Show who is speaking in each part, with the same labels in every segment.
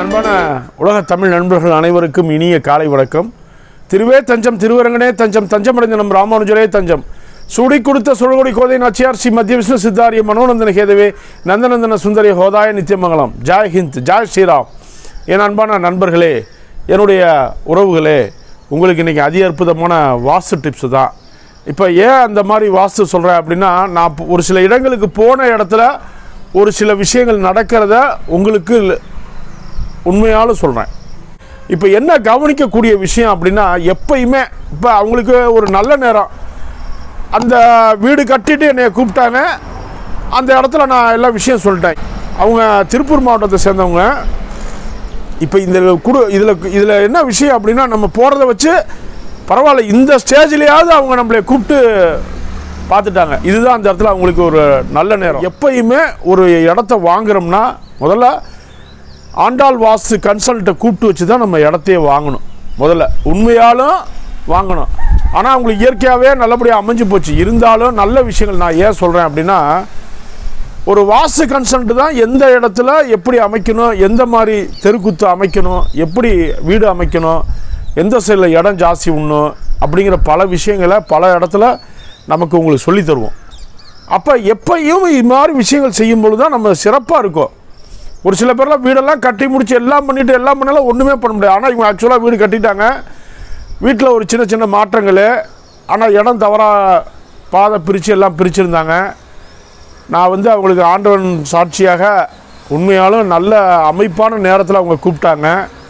Speaker 1: அன்பான உலக தமிழ் நண்பர்கள் அனைவருக்கும் இனிய காலை வணக்கம் திருவே தஞ்சம் திருவரங்கனே தஞ்சம் தஞ்சமடைந்த நம் ராமானுஜரே தஞ்சம் சூடி கொடுத்த சுழகுடி கோதை நாச்சியார் ஸ்ரீ மத்திய விஷ்ணு சித்தாரிய மனோநந்தன கேதவே நந்தநந்தன சுந்தரி ஹோதாய நித்தியமங்கலம் ஜாய் ஹிந்த் ஜாய் ஸ்ரீராம் என் அன்பான நண்பர்களே என்னுடைய உறவுகளே உங்களுக்கு இன்றைக்கி அதி அற்புதமான வாஸ்து டிப்ஸு தான் இப்போ ஏன் அந்த மாதிரி வாஸ்து சொல்கிறேன் அப்படின்னா நான் இப்போ ஒரு சில இடங்களுக்கு போன இடத்துல ஒரு சில விஷயங்கள் நடக்கிறத உங்களுக்கு உண்மையாலும் சொல்கிறேன் இப்போ என்ன கவனிக்கக்கூடிய விஷயம் அப்படின்னா எப்பயுமே இப்போ அவங்களுக்கு ஒரு நல்ல நேரம் அந்த வீடு கட்டிட்டு என்னை கூப்பிட்டாங்க அந்த இடத்துல நான் எல்லா விஷயம் சொல்லிட்டேன் அவங்க திருப்பூர் மாவட்டத்தை சேர்ந்தவங்க இப்போ இந்த குடு இதில் இதில் என்ன விஷயம் அப்படின்னா நம்ம போகிறத வச்சு பரவாயில்ல இந்த ஸ்டேஜ்லேயாவது அவங்க நம்மளை கூப்பிட்டு பார்த்துட்டாங்க இதுதான் அந்த இடத்துல அவங்களுக்கு ஒரு நல்ல நேரம் எப்பயுமே ஒரு இடத்த வாங்குறோம்னா முதல்ல ஆண்டாள் வாஸ்து கன்சல்ட்டை கூப்பிட்டு வச்சு தான் நம்ம இடத்தையே வாங்கணும் முதல்ல உண்மையாலும் வாங்கணும் ஆனால் அவங்களுக்கு இயற்கையாகவே நல்லபடியாக அமைஞ்சு போச்சு இருந்தாலும் நல்ல விஷயங்கள் நான் ஏன் சொல்கிறேன் அப்படின்னா ஒரு வாஸ்து கன்சல்ட் தான் எந்த இடத்துல எப்படி அமைக்கணும் எந்த மாதிரி தெருக்குத்து அமைக்கணும் எப்படி வீடு அமைக்கணும் எந்த சைடில் இடம் ஜாஸ்தி உண்ணும் அப்படிங்கிற பல விஷயங்களை பல இடத்துல நமக்கு உங்களுக்கு சொல்லி தருவோம் அப்போ எப்பயும் இது மாதிரி விஷயங்கள் செய்யும் பொழுது தான் நம்ம சிறப்பாக இருக்கும் ஒரு சில பேர்லாம் வீடெல்லாம் கட்டி முடிச்சு எல்லாம் பண்ணிட்டு எல்லாம் பண்ணாலும் ஒன்றுமே பண்ண முடியாது ஆனால் இவங்க ஆக்சுவலாக வீடு கட்டிட்டாங்க வீட்டில் ஒரு சின்ன சின்ன மாற்றங்கள் ஆனால் இடம் தவறாக பாதை பிரித்து எல்லாம் பிரிச்சிருந்தாங்க நான் வந்து அவங்களுக்கு ஆண்டவன் சாட்சியாக உண்மையாலும் நல்ல அமைப்பான நேரத்தில் அவங்க கூப்பிட்டாங்க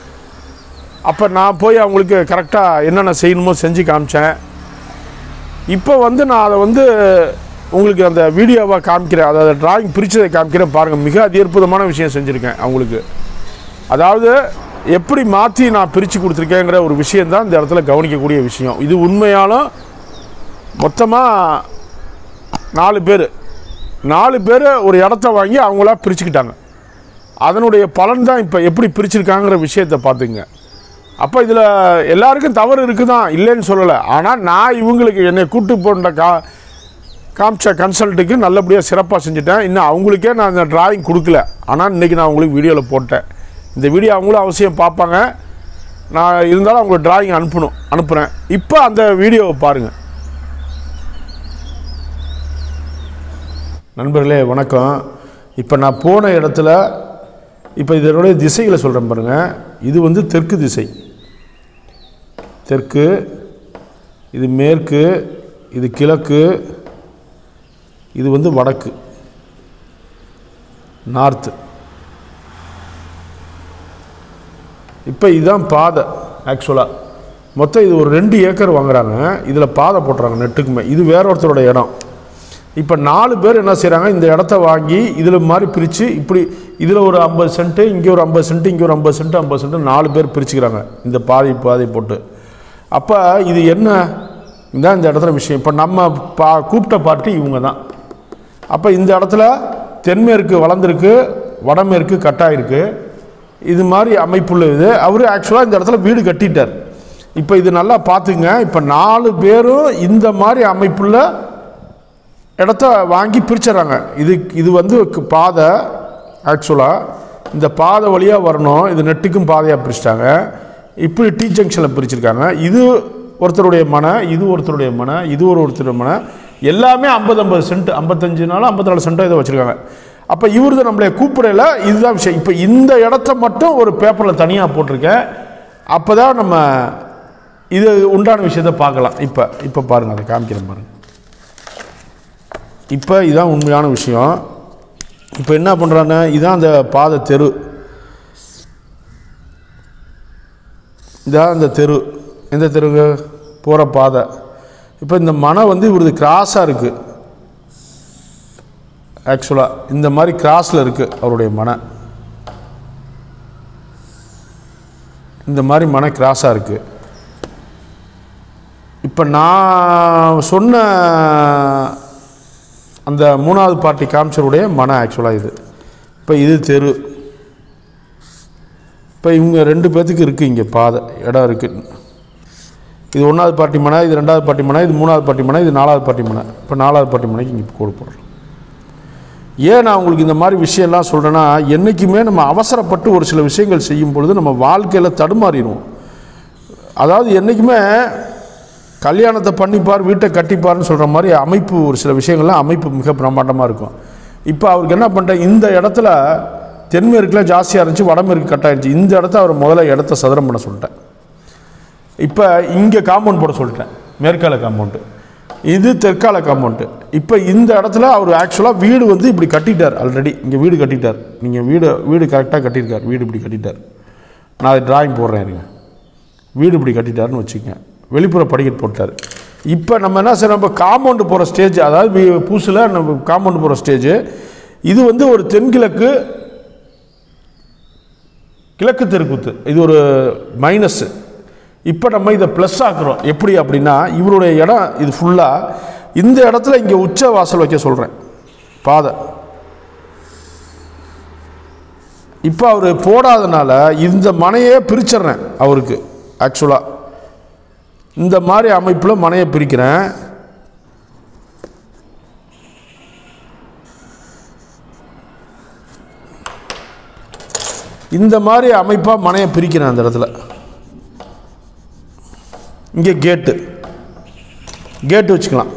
Speaker 1: அப்போ நான் போய் அவங்களுக்கு கரெக்டாக என்னென்ன செய்யணுமோ செஞ்சு காமிச்சேன் இப்போ வந்து நான் அதை வந்து உங்களுக்கு அந்த வீடியோவை காமிக்கிறேன் அதாவது டிராயிங் பிரித்ததை காமிக்கிறேன் பாருங்கள் மிக அதி அற்புதமான விஷயம் செஞ்சுருக்கேன் அவங்களுக்கு அதாவது எப்படி மாற்றி நான் பிரித்து கொடுத்துருக்கேங்கிற ஒரு விஷயந்தான் இந்த இடத்துல கவனிக்கக்கூடிய விஷயம் இது உண்மையாலும் மொத்தமாக நாலு பேர் நாலு பேர் ஒரு இடத்த வாங்கி அவங்களா பிரிச்சுக்கிட்டாங்க அதனுடைய பலன் தான் இப்போ எப்படி பிரிச்சிருக்காங்கிற விஷயத்தை பார்த்துங்க அப்போ இதில் எல்லாருக்கும் தவறு இருக்குதான் இல்லைன்னு சொல்லலை ஆனால் நான் இவங்களுக்கு என்னை கூட்டு போன்ற கா காமிச்ச கன்சல்ட்டுக்கு நல்லபடியாக சிறப்பாக செஞ்சுட்டேன் இன்னும் அவங்களுக்கே நான் அந்த டிராயிங் கொடுக்கல ஆனால் இன்றைக்கி நான் உங்களுக்கு வீடியோவில் போட்டேன் இந்த வீடியோ அவங்களும் அவசியம் பார்ப்பாங்க நான் இருந்தாலும் அவங்களுக்கு டிராயிங் அனுப்பணும் அனுப்புகிறேன் இப்போ அந்த வீடியோவை பாருங்கள் நண்பர்களே வணக்கம் இப்போ நான் போன இடத்துல இப்போ இதனுடைய திசைகளை சொல்கிறேன் பாருங்கள் இது வந்து தெற்கு திசை தெற்கு இது மேற்கு இது கிழக்கு இது வந்து வடக்கு நார்த்து இப்போ இதுதான் பாதை ஆக்சுவலாக மொத்தம் இது ஒரு ரெண்டு ஏக்கர் வாங்குறாங்க இதில் பாதை போட்டுறாங்க நெட்டுக்குமே இது வேற ஒருத்தரோட இடம் இப்போ நாலு பேர் என்ன செய்கிறாங்க இந்த இடத்த வாங்கி இதில் மாதிரி பிரித்து இப்படி இதில் ஒரு ஐம்பது சென்ட்டு இங்கே ஒரு ஐம்பது சென்ட்டு இங்கே ஒரு ஐம்பது சென்ட்டு ஐம்பது சென்ட்டு நாலு பேர் பிரிச்சுக்கிறாங்க இந்த பாதை பாதை போட்டு அப்போ இது என்ன இதுதான் இந்த இடத்துல விஷயம் இப்போ நம்ம பா கூப்பிட்ட பார்ட்டி இவங்க தான் அப்போ இந்த இடத்துல தென்மேற்கு வளர்ந்துருக்கு வடமேற்கு கட்டாயிருக்கு இது மாதிரி அமைப்புள்ள இது அவர் ஆக்சுவலாக இந்த இடத்துல வீடு கட்டிட்டார் இப்போ இது நல்லா பார்த்துங்க இப்போ நாலு பேரும் இந்த மாதிரி அமைப்புள்ள இடத்த வாங்கி பிரிச்சிடறாங்க இது இது வந்து கு- பாதை ஆக்சுவலாக இந்த பாதை வழியாக வரணும் இது நெட்டுக்கும் பாதையாக பிரிச்சிட்டாங்க இப்படி டி ஜங்ஷனில் பிரிச்சிருக்காங்க இது ஒருத்தருடைய மனை இது ஒருத்தருடைய மனை இது ஒரு ஒருத்தருடைய மனை எல்லாமே ஐம்பது ஐம்பது சென்ட் ஐம்பத்தஞ்சு நாள் ஐம்பத்தி நாலு சென்ட்டோ இதை வச்சுருக்காங்க அப்போ இவருது நம்மளை கூப்பிடல இதுதான் விஷயம் இப்போ இந்த இடத்த மட்டும் ஒரு பேப்பரில் தனியாக போட்டிருக்கேன் அப்போ தான் நம்ம இது உண்டான விஷயத்தை பார்க்கலாம் இப்போ இப்போ பாருங்கள் அதை காமிக்கிறேன் பாருங்கள் இப்போ இதான் உண்மையான விஷயம் இப்போ என்ன பண்ணுறாங்க இதான் அந்த பாதை தெரு இதான் அந்த தெரு எந்த தெருங்க போகிற பாதை இப்போ இந்த மனை வந்து இவரது கிராஸாக இருக்குது ஆக்சுவலாக இந்த மாதிரி கிராஸில் இருக்குது அவருடைய மனை இந்த மாதிரி மனை கிராஸாக இருக்குது இப்போ நான் சொன்ன அந்த மூணாவது பார்ட்டி காமிச்சருடைய மன ஆக்சுவலாக இது இப்போ இது தெரு இப்போ இவங்க ரெண்டு பேர்த்துக்கு இருக்குது இங்கே பாதை இடம் இருக்குது இது ஒன்றாவது பார்ட்டி மனை இது ரெண்டாவது பார்ட்டி மனை இது மூணாவது பார்ட்டி மனை இது நாலாவது பார்ட்டி மனை இப்போ நாலாவது பார்ட்டி மனைக்கு இங்கே கோடு போடுறோம் ஏன் நான் உங்களுக்கு இந்த மாதிரி விஷயம்லாம் சொல்கிறேன்னா என்றைக்குமே நம்ம அவசரப்பட்டு ஒரு சில விஷயங்கள் செய்யும் பொழுது நம்ம வாழ்க்கையில் தடுமாறிடுவோம் அதாவது என்றைக்குமே கல்யாணத்தை பண்ணிப்பார் வீட்டை கட்டிப்பார்னு சொல்கிற மாதிரி அமைப்பு ஒரு சில விஷயங்கள்லாம் அமைப்பு மிக பிரம்மாண்டமாக இருக்கும் இப்போ அவருக்கு என்ன பண்ணிட்டேன் இந்த இடத்துல தென்மேற்கில் ஜாஸ்தியாக இருந்துச்சு வடமேற்கு கட்டாயிருச்சு இந்த இடத்த அவர் முதல்ல இடத்த சதுரம் பண்ண சொல்லிட்டேன் இப்போ இங்கே காம்பவுண்ட் போட சொல்லிட்டேன் மேற்கால காம்பவுண்டு இது தெற்கால காம்பவுண்டு இப்போ இந்த இடத்துல அவர் ஆக்சுவலாக வீடு வந்து இப்படி கட்டிட்டார் ஆல்ரெடி இங்கே வீடு கட்டிட்டார் நீங்கள் வீடு வீடு கரெக்டாக கட்டியிருக்கார் வீடு இப்படி கட்டிட்டார் நான் அது டிராயிங் போடுறேன் இருங்க வீடு இப்படி கட்டிட்டாருன்னு வச்சுக்கங்க வெளிப்புற படிக்கட்டு போட்டார் இப்போ நம்ம என்ன செய்யணும் நம்ம காம்பவுண்டு போகிற ஸ்டேஜ் அதாவது வீ- பூசில் நம்ம காம்பவுண்டு போகிற ஸ்டேஜ் இது வந்து ஒரு தென்கிழக்கு கிழக்கு தெருக்கூத்து இது ஒரு மைனஸ் இப்போ நம்ம இதை ப்ளஸ் ஆக்குறோம் எப்படி அப்படின்னா இவருடைய இடம் இது ஃபுல்லாக இந்த இடத்துல இங்கே உச்ச வாசல் வைக்க சொல்கிறேன் பாதை இப்போ அவர் போடாதனால இந்த மனையே பிரிச்சிடுறேன் அவருக்கு ஆக்சுவலாக இந்த மாதிரி அமைப்பில் மனையை பிரிக்கிறேன் இந்த மாதிரி அமைப்பாக மனையை பிரிக்கிறேன் அந்த இடத்துல இங்கே கேட்டு கேட்டு வச்சுக்கலாம்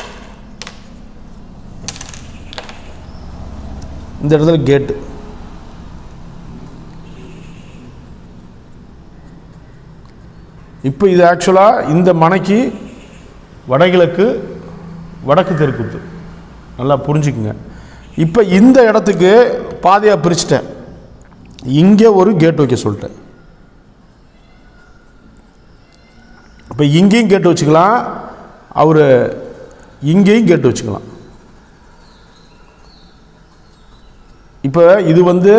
Speaker 1: இந்த இடத்துல கேட்டு இப்போ இது ஆக்சுவலாக இந்த மனைக்கு வடகிழக்கு வடக்கு தெற்குத்து நல்லா புரிஞ்சுக்குங்க இப்போ இந்த இடத்துக்கு பாதையாக பிரிச்சிட்டேன் இங்கே ஒரு கேட் வைக்க சொல்லிட்டேன் இப்போ இங்கேயும் கேட்டு வச்சுக்கலாம் அவர் இங்கேயும் கேட்டு வச்சுக்கலாம் இப்போ இது வந்து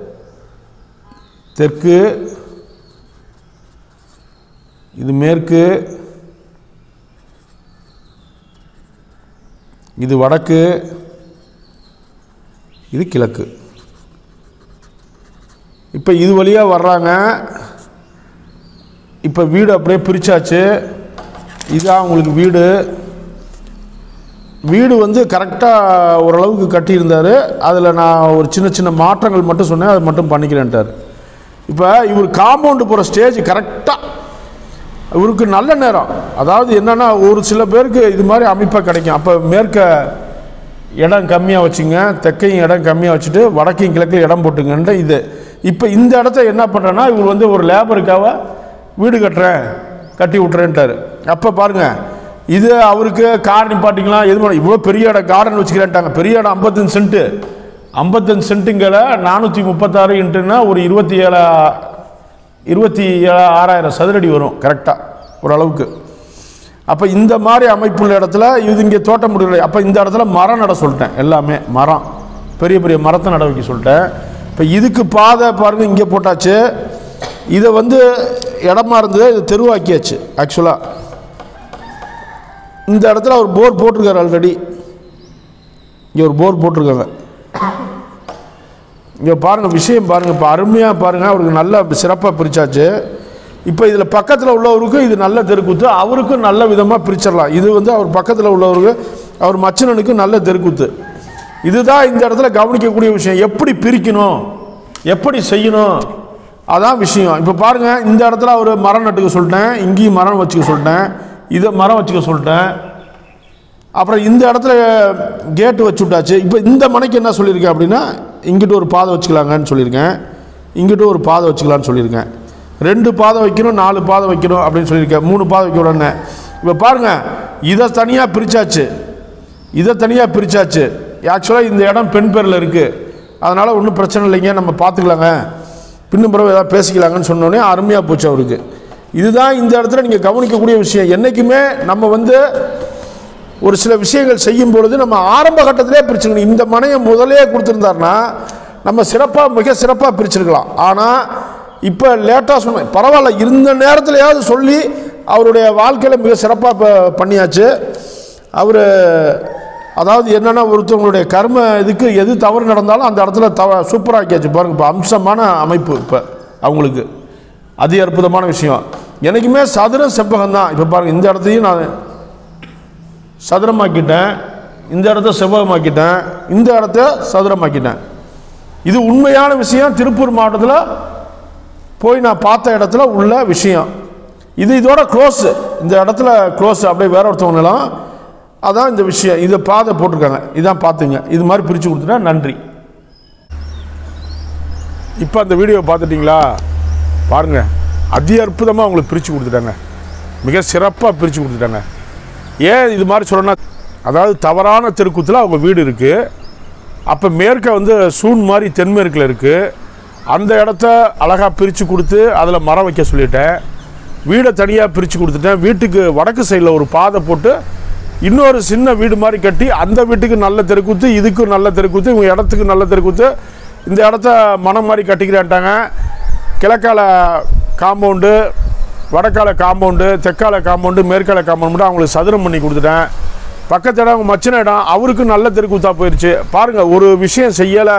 Speaker 1: தெற்கு இது மேற்கு இது வடக்கு இது கிழக்கு இப்போ இது வழியாக வர்றாங்க இப்போ வீடு அப்படியே பிரிச்சாச்சு இதான் உங்களுக்கு வீடு வீடு வந்து கரெக்டாக ஓரளவுக்கு கட்டியிருந்தார் அதில் நான் ஒரு சின்ன சின்ன மாற்றங்கள் மட்டும் சொன்னேன் அதை மட்டும் பண்ணிக்கிறேன்ட்டார் இப்போ இவர் காம்பவுண்டு போகிற ஸ்டேஜ் கரெக்டாக இவருக்கு நல்ல நேரம் அதாவது என்னென்னா ஒரு சில பேருக்கு இது மாதிரி அமைப்பாக கிடைக்கும் அப்போ மேற்க இடம் கம்மியாக வச்சுங்க தெற்கையும் இடம் கம்மியாக வச்சுட்டு வடக்கையும் கிழக்கையும் இடம் போட்டுங்கன்ற இது இப்போ இந்த இடத்த என்ன பண்ணுறேன்னா இவர் வந்து ஒரு லேபருக்காக வீடு கட்டுறேன் கட்டி விட்றேன்ட்டார் அப்போ பாருங்கள் இது அவருக்கு கார் நிப்பாட்டிக்கலாம் எது பண்ண இவ்வளோ பெரிய இடம் கார்டன் வச்சுக்கிறேன்ட்டாங்க பெரிய இடம் ஐம்பத்தஞ்சு சென்ட்டு ஐம்பத்தஞ்சு சென்ட்டுங்கிற நானூற்றி முப்பத்தாறு இன்ட்டுன்னா ஒரு இருபத்தி ஏழு இருபத்தி ஏழு ஆறாயிரம் சதுரடி வரும் கரெக்டாக ஓரளவுக்கு அப்போ இந்த மாதிரி அமைப்புள்ள இடத்துல இது இங்கே தோட்டம் முடியல அப்போ இந்த இடத்துல மரம் நட சொல்லிட்டேன் எல்லாமே மரம் பெரிய பெரிய மரத்தை நட வைக்க சொல்லிட்டேன் இப்போ இதுக்கு பாதை பாருங்க இங்கே போட்டாச்சு இதை வந்து இடமா இருந்தது இது தெருவாக்கியாச்சு ஆக்சுவலாக இந்த இடத்துல ஒரு போர் போட்டிருக்காரு ஆல்ரெடி இங்கே ஒரு போர் போட்டிருக்காங்க இங்கே பாருங்கள் விஷயம் பாருங்கள் இப்போ அருமையாக பாருங்கள் அவருக்கு நல்ல சிறப்பாக பிரிச்சாச்சு இப்போ இதில் பக்கத்தில் உள்ளவருக்கும் இது நல்ல தெருக்கூத்து அவருக்கும் நல்ல விதமாக பிரிச்சிடலாம் இது வந்து அவர் பக்கத்தில் உள்ளவருக்கு அவர் மச்சனனுக்கு நல்ல தெருக்கூத்து இதுதான் இந்த இடத்துல கவனிக்கக்கூடிய விஷயம் எப்படி பிரிக்கணும் எப்படி செய்யணும் அதான் விஷயம் இப்போ பாருங்கள் இந்த இடத்துல அவர் மரம் நட்டுக்க சொல்லிட்டேன் இங்கேயும் மரம் வச்சுக்க சொல்லிட்டேன் இதை மரம் வச்சுக்க சொல்லிட்டேன் அப்புறம் இந்த இடத்துல கேட்டு வச்சு விட்டாச்சு இப்போ இந்த மனைக்கு என்ன சொல்லியிருக்கேன் அப்படின்னா இங்கிட்டு ஒரு பாதை வச்சுக்கலாங்கன்னு சொல்லியிருக்கேன் இங்கிட்டு ஒரு பாதை வச்சுக்கலான்னு சொல்லியிருக்கேன் ரெண்டு பாதை வைக்கணும் நாலு பாதை வைக்கணும் அப்படின்னு சொல்லியிருக்கேன் மூணு பாதை வைக்க விடனே இப்போ பாருங்கள் இதை தனியாக பிரித்தாச்சு இதை தனியாக பிரித்தாச்சு ஆக்சுவலாக இந்த இடம் பெண் பேரில் இருக்குது அதனால் ஒன்றும் பிரச்சனை இல்லைங்க நம்ம பார்த்துக்கலாங்க பின்னும் பிறகு ஏதாவது பேசிக்கலாங்கன்னு சொன்னோடனே அருமையாக போச்சு அவருக்கு இதுதான் இந்த இடத்துல நீங்கள் கவனிக்கக்கூடிய விஷயம் என்றைக்குமே நம்ம வந்து ஒரு சில விஷயங்கள் செய்யும் பொழுது நம்ம ஆரம்ப கட்டத்திலே பிரிச்சுக்கணும் இந்த மனையை முதலே கொடுத்துருந்தாருன்னா நம்ம சிறப்பாக மிக சிறப்பாக பிரிச்சிருக்கலாம் ஆனால் இப்போ லேட்டாக சொன்ன பரவாயில்ல இந்த நேரத்திலையாவது சொல்லி அவருடைய வாழ்க்கையில் மிக சிறப்பாக ப- பண்ணியாச்சு அவர் அதாவது என்னென்னா ஒருத்தவங்களுடைய கர்ம இதுக்கு எது தவறு நடந்தாலும் அந்த இடத்துல தவ சூப்பராக்கியாச்சு பாருங்க இப்போ அம்சமான அமைப்பு இப்போ அவங்களுக்கு அதி அற்புதமான விஷயம் எனக்குமே சதுரம் செவ்வகம் தான் இப்போ பாருங்கள் இந்த இடத்தையும் நான் சதுரமாக்கிட்டேன் இந்த இடத்த செவ்வகமாக்கிட்டேன் இந்த இடத்த சதுரமாக்கிட்டேன் இது உண்மையான விஷயம் திருப்பூர் மாவட்டத்தில் போய் நான் பார்த்த இடத்துல உள்ள விஷயம் இது இதோட க்ளோஸ் இந்த இடத்துல க்ளோஸ் அப்படியே வேற ஒருத்தவங்க நிலம் அதான் இந்த விஷயம் இதை பாதை போட்டிருக்காங்க இதான் பார்த்துங்க இது மாதிரி பிரித்து கொடுத்துட்டா நன்றி இப்போ அந்த வீடியோ பார்த்துட்டிங்களா பாருங்கள் அதி அற்புதமாக உங்களுக்கு பிரித்து கொடுத்துட்டாங்க மிக சிறப்பாக பிரித்து கொடுத்துட்டாங்க ஏன் இது மாதிரி சொல்லணும்னா அதாவது தவறான தெருக்கூத்தில் அவங்க வீடு இருக்குது அப்போ மேற்க வந்து சூன் மாதிரி தென்மேற்கில் இருக்குது அந்த இடத்த அழகாக பிரித்து கொடுத்து அதில் மரம் வைக்க சொல்லிட்டேன் வீடை தனியாக பிரித்து கொடுத்துட்டேன் வீட்டுக்கு வடக்கு சைடில் ஒரு பாதை போட்டு இன்னொரு சின்ன வீடு மாதிரி கட்டி அந்த வீட்டுக்கு நல்ல தெருக்கூத்து இதுக்கும் நல்ல தெருக்கூத்து இவங்க இடத்துக்கு நல்ல தெருக்கூத்து இந்த இடத்த மனம் மாதிரி கட்டிக்கிறேன்ட்டாங்க கிழக்கால காம்பவுண்டு வடக்கால காம்பவுண்டு தெற்கால காம்பவுண்டு மேற்கால காம்பவுண்டு மட்டும் அவங்களுக்கு சதுரம் பண்ணி கொடுத்துட்டேன் பக்கத்து இடம் அவங்க மச்சின இடம் அவருக்கும் நல்ல தெருக்கூத்தா போயிடுச்சு பாருங்கள் ஒரு விஷயம் செய்யலை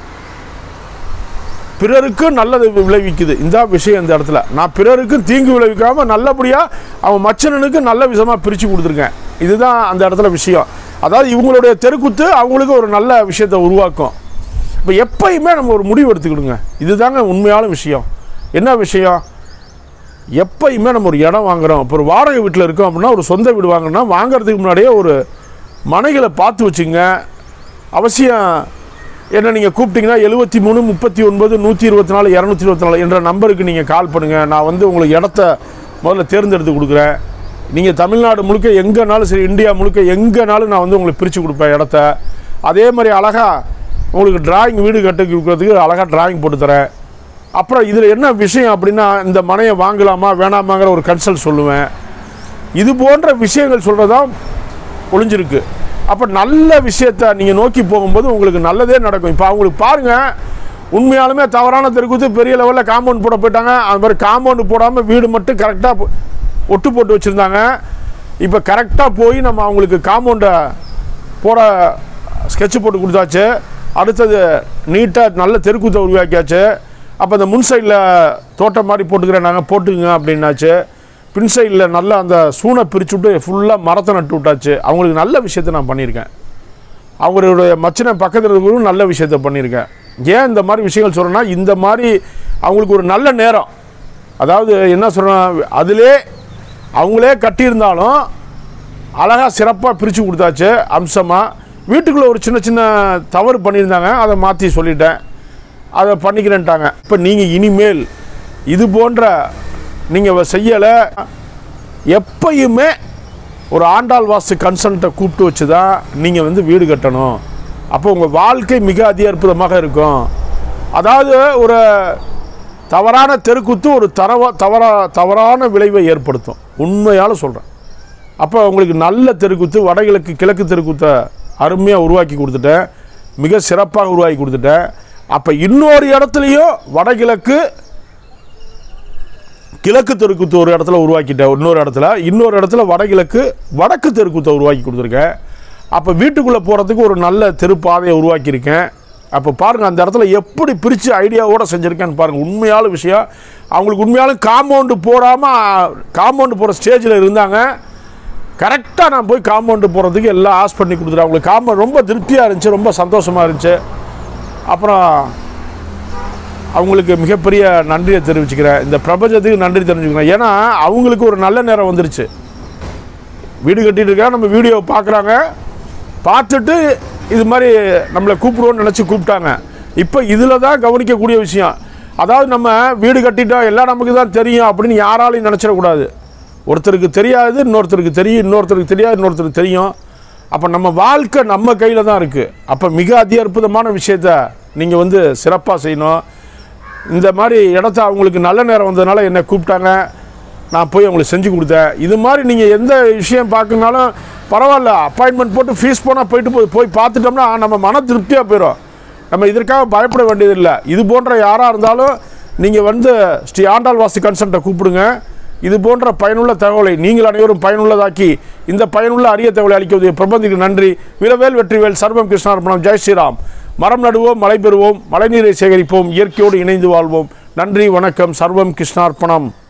Speaker 1: பிறருக்கும் நல்லது விளைவிக்குது இந்த விஷயம் இந்த இடத்துல நான் பிறருக்கும் தீங்கு விளைவிக்காமல் நல்லபடியாக அவன் மச்சனனுக்கு நல்ல விஷயமாக பிரித்து கொடுத்துருக்கேன் இதுதான் அந்த இடத்துல விஷயம் அதாவது இவங்களுடைய தெருக்குத்து அவங்களுக்கு ஒரு நல்ல விஷயத்தை உருவாக்கும் இப்போ எப்பயுமே நம்ம ஒரு முடிவு எடுத்துக்கிடுங்க இதுதாங்க உண்மையான விஷயம் என்ன விஷயம் எப்பயுமே நம்ம ஒரு இடம் வாங்குறோம் இப்போ ஒரு வாடகை வீட்டில் இருக்கோம் அப்படின்னா ஒரு சொந்த வீடு வாங்குறோம்னா வாங்குறதுக்கு முன்னாடியே ஒரு மனைகளை பார்த்து வச்சுங்க அவசியம் என்ன நீங்கள் கூப்பிட்டீங்கன்னா எழுபத்தி மூணு முப்பத்தி ஒன்பது நூற்றி இருபத்தி நாலு இரநூத்தி இருபத்தி நாலு என்ற நம்பருக்கு நீங்கள் கால் பண்ணுங்கள் நான் வந்து உங்களுக்கு இடத்த முதல்ல தேர்ந்தெடுத்து கொடுக்குறேன் நீங்கள் தமிழ்நாடு முழுக்க எங்கேனாலும் சரி இந்தியா முழுக்க எங்கேனாலும் நான் வந்து உங்களுக்கு பிரித்து கொடுப்பேன் இடத்த அதே மாதிரி அழகாக உங்களுக்கு டிராயிங் வீடு கட்டி கொடுக்குறதுக்கு அழகாக டிராயிங் போட்டு தரேன் அப்புறம் இதில் என்ன விஷயம் அப்படின்னா இந்த மனையை வாங்கலாமா வேணாமாங்கிற ஒரு கன்சல்ட் சொல்லுவேன் இது போன்ற விஷயங்கள் சொல்கிறதான் ஒளிஞ்சிருக்கு அப்போ நல்ல விஷயத்தை நீங்கள் நோக்கி போகும்போது உங்களுக்கு நல்லதே நடக்கும் இப்போ அவங்களுக்கு பாருங்கள் உண்மையாலுமே தவறான தெருக்குத்து பெரிய லெவலில் காம்பவுண்ட் போட போயிட்டாங்க அது மாதிரி காம்பவுண்டு போடாமல் வீடு மட்டும் கரெக்டாக ஒட்டு போட்டு வச்சுருந்தாங்க இப்போ கரெக்டாக போய் நம்ம அவங்களுக்கு காம்பவுண்டை போட ஸ்கெட்ச் போட்டு கொடுத்தாச்சு அடுத்தது நீட்டாக நல்ல தெருக்கூத்தை உருவாக்கியாச்சு அப்போ அந்த முன் சைடில் தோட்டம் மாதிரி போட்டுக்கிறேன் நாங்கள் போட்டுக்குங்க அப்படின்னாச்சு பின் சைடில் நல்லா அந்த சூனை பிரித்து விட்டு ஃபுல்லாக மரத்தை நட்டு விட்டாச்சு அவங்களுக்கு நல்ல விஷயத்தை நான் பண்ணியிருக்கேன் அவங்களுடைய மச்சின பக்கத்தில் இருக்கிறவங்களும் நல்ல விஷயத்த பண்ணியிருக்கேன் ஏன் இந்த மாதிரி விஷயங்கள் சொல்கிறேன்னா இந்த மாதிரி அவங்களுக்கு ஒரு நல்ல நேரம் அதாவது என்ன சொல்கிறேன் அதிலே அவங்களே கட்டியிருந்தாலும் அழகாக சிறப்பாக பிரித்து கொடுத்தாச்சு அம்சமாக வீட்டுக்குள்ளே ஒரு சின்ன சின்ன தவறு பண்ணியிருந்தாங்க அதை மாற்றி சொல்லிட்டேன் அதை பண்ணிக்கிறேன்ட்டாங்க இப்போ நீங்கள் இனிமேல் இது போன்ற நீங்கள் செய்யலை எப்பயுமே ஒரு ஆண்டாள் வாஸ்து கன்சல்ட்டை கூப்பிட்டு வச்சு தான் நீங்கள் வந்து வீடு கட்டணும் அப்போ உங்கள் வாழ்க்கை மிக அதி அற்புதமாக இருக்கும் அதாவது ஒரு தவறான தெருக்குத்து ஒரு தரவா தவறா தவறான விளைவை ஏற்படுத்தும் உண்மையால் சொல்கிறேன் அப்போ உங்களுக்கு நல்ல தெருக்குத்து வடகிழக்கு கிழக்கு தெருக்குத்தை அருமையாக உருவாக்கி கொடுத்துட்டேன் மிக சிறப்பாக உருவாக்கி கொடுத்துட்டேன் அப்போ இன்னொரு இடத்துலையும் வடகிழக்கு கிழக்கு தெருக்குத்து ஒரு இடத்துல உருவாக்கிட்டேன் இன்னொரு இடத்துல இன்னொரு இடத்துல வடகிழக்கு வடக்கு தெருக்குத்தை உருவாக்கி கொடுத்துருக்கேன் அப்போ வீட்டுக்குள்ளே போகிறதுக்கு ஒரு நல்ல தெருப்பாதையை உருவாக்கியிருக்கேன் அப்போ பாருங்கள் அந்த இடத்துல எப்படி பிரித்து ஐடியாவோடு செஞ்சுருக்கேன்னு பாருங்கள் உண்மையான விஷயம் அவங்களுக்கு உண்மையாலும் காம்பவுண்டு போடாமல் காம்பவுண்டு போகிற ஸ்டேஜில் இருந்தாங்க கரெக்டாக நான் போய் காம்பவுண்டு போகிறதுக்கு எல்லாம் ஆஸ் பண்ணி கொடுத்துட்டேன் அவங்களுக்கு காம்பவுண்ட் ரொம்ப திருப்தியாக இருந்துச்சு ரொம்ப சந்தோஷமாக இருந்துச்சு அப்புறம் அவங்களுக்கு மிகப்பெரிய நன்றியை தெரிவிச்சுக்கிறேன் இந்த பிரபஞ்சத்துக்கு நன்றி தெரிஞ்சுக்கிறேன் ஏன்னா அவங்களுக்கு ஒரு நல்ல நேரம் வந்துருச்சு வீடு கட்டிட்டு இருக்கா நம்ம வீடியோ பார்க்குறாங்க பார்த்துட்டு இது மாதிரி நம்மளை கூப்பிடுவோன்னு நினச்சி கூப்பிட்டாங்க இப்போ இதில் தான் கவனிக்கக்கூடிய விஷயம் அதாவது நம்ம வீடு கட்டிட்டோம் எல்லாம் நமக்கு தான் தெரியும் அப்படின்னு யாராலையும் நினச்சிடக்கூடாது ஒருத்தருக்கு தெரியாது இன்னொருத்தருக்கு தெரியும் இன்னொருத்தருக்கு தெரியாது இன்னொருத்தருக்கு தெரியும் அப்போ நம்ம வாழ்க்கை நம்ம கையில் தான் இருக்குது அப்போ மிக அதி அற்புதமான விஷயத்த நீங்கள் வந்து சிறப்பாக செய்யணும் இந்த மாதிரி இடத்த அவங்களுக்கு நல்ல நேரம் வந்ததுனால என்னை கூப்பிட்டாங்க நான் போய் அவங்களுக்கு செஞ்சு கொடுத்தேன் இது மாதிரி நீங்கள் எந்த விஷயம் பார்க்கணுனாலும் பரவாயில்ல அப்பாயின்மெண்ட் போட்டு ஃபீஸ் போனால் போயிட்டு போய் போய் பார்த்துட்டோம்னா நம்ம மன திருப்தியாக போயிடும் நம்ம இதற்காக பயப்பட வேண்டியதில்லை இது போன்ற யாராக இருந்தாலும் நீங்கள் வந்து ஸ்ரீ ஆண்டாள் வாசி கன்சல்ட்டை கூப்பிடுங்க இது போன்ற பயனுள்ள தகவலை நீங்கள் அனைவரும் பயனுள்ளதாக்கி இந்த பயனுள்ள அரிய தகவலை அளிக்க பிரபந்திக்கு நன்றி வீரவேல் வெற்றிவேல் சர்வம் கிருஷ்ணார்பணம் ஜெய் ஸ்ரீராம் மரம் நடுவோம் மழை பெறுவோம் மழைநீரை சேகரிப்போம் இயற்கையோடு இணைந்து வாழ்வோம் நன்றி வணக்கம் சர்வம் கிருஷ்ணார்ப்பணம்